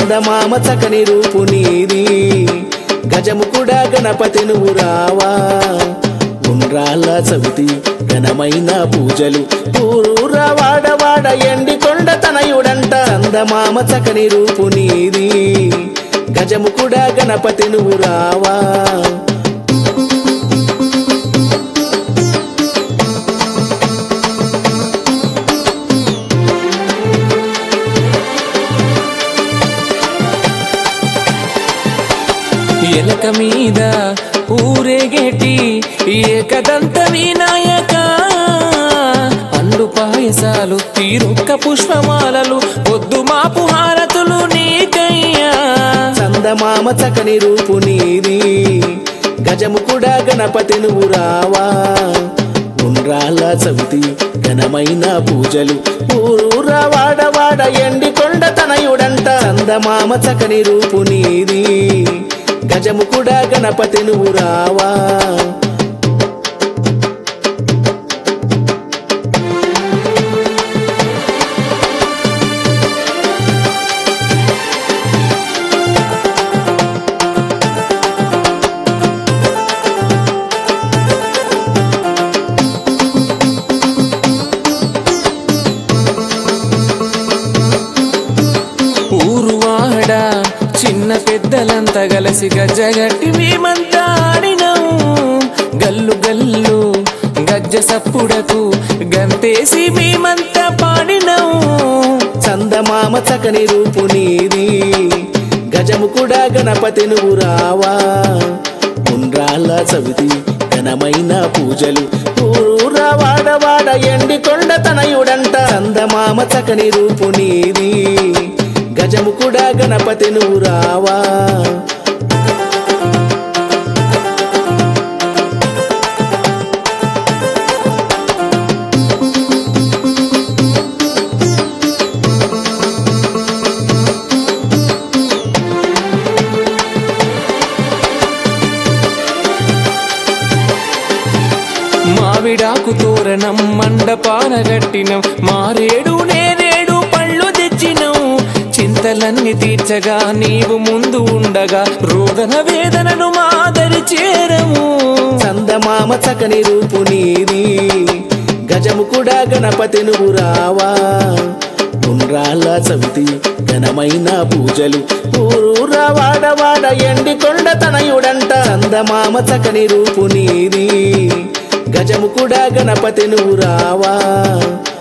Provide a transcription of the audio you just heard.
చందమామ చకని రూపు నీది గజము కూడా గణపతి నువ్వు రావా ఉండ్రాళ్ళ చవితి ఘనమైన పూజలు ఊరూరా వాడవాడ ఎండి కొండ తనయుడంట చందమామ చకని రూపు నీది గజము కూడా గణపతి నువ్వు రావా ఎలక మీద ఊరేగేటి ఏకదంత వినాయక పండు పాయసాలు తీరొక్క పుష్పమాలలు పొద్దు మాపు హారతులు నీకయ్యా చందమామ చకని రూపు నీది గజము కూడా గణపతి నువ్వు రావా ఉండ్రాళ్ళ చవితి ఘనమైన పూజలు ఊరూరా వాడవాడ ఎండి కొండ తనయుడంట చందమామ చకని రూపు నీది గజము కూడా గణపతి నువ్వు రావా ఊరువాడ చిన్న పెద్దలంతా గలసి గజ్జగట్టి మేమంతా ఆడినాము గల్లు గల్లు గజ్జ సప్పుడకు గంతేసి మేమంతా పాడినాము చందమామ చకని రూపు నీది గజము కూడా గణపతి నువ్వు రావా ఉండ్రాళ్ళ చవితి ఘనమైన పూజలు ఊరూరా వాడవాడ ఎండి కొండ తనయుడంట చందమామ చకని రూపు నీది గజము కూడా గణపతి నువ్వు రావా మావిడాకు తోరణం మండపాన గట్టినం మారేడు నేరేడు పళ్ళు తెచ్చినం చింతలన్నీ తీర్చగా నీవు ముందు ఉండగా రోదన వేదనను మాదరి చేరము చందమామ చకని రూపు నీది గజము కూడా గణపతి నువ్వు రావా ఉండ్రాళ్ళ చవితి ఘనమైన పూజలు ఊరూరా వాడవాడ ఎండి కొండ తనయుడంట చందమామ చకని రూపు నీది గజము కూడా గణపతి నువ్వు రావా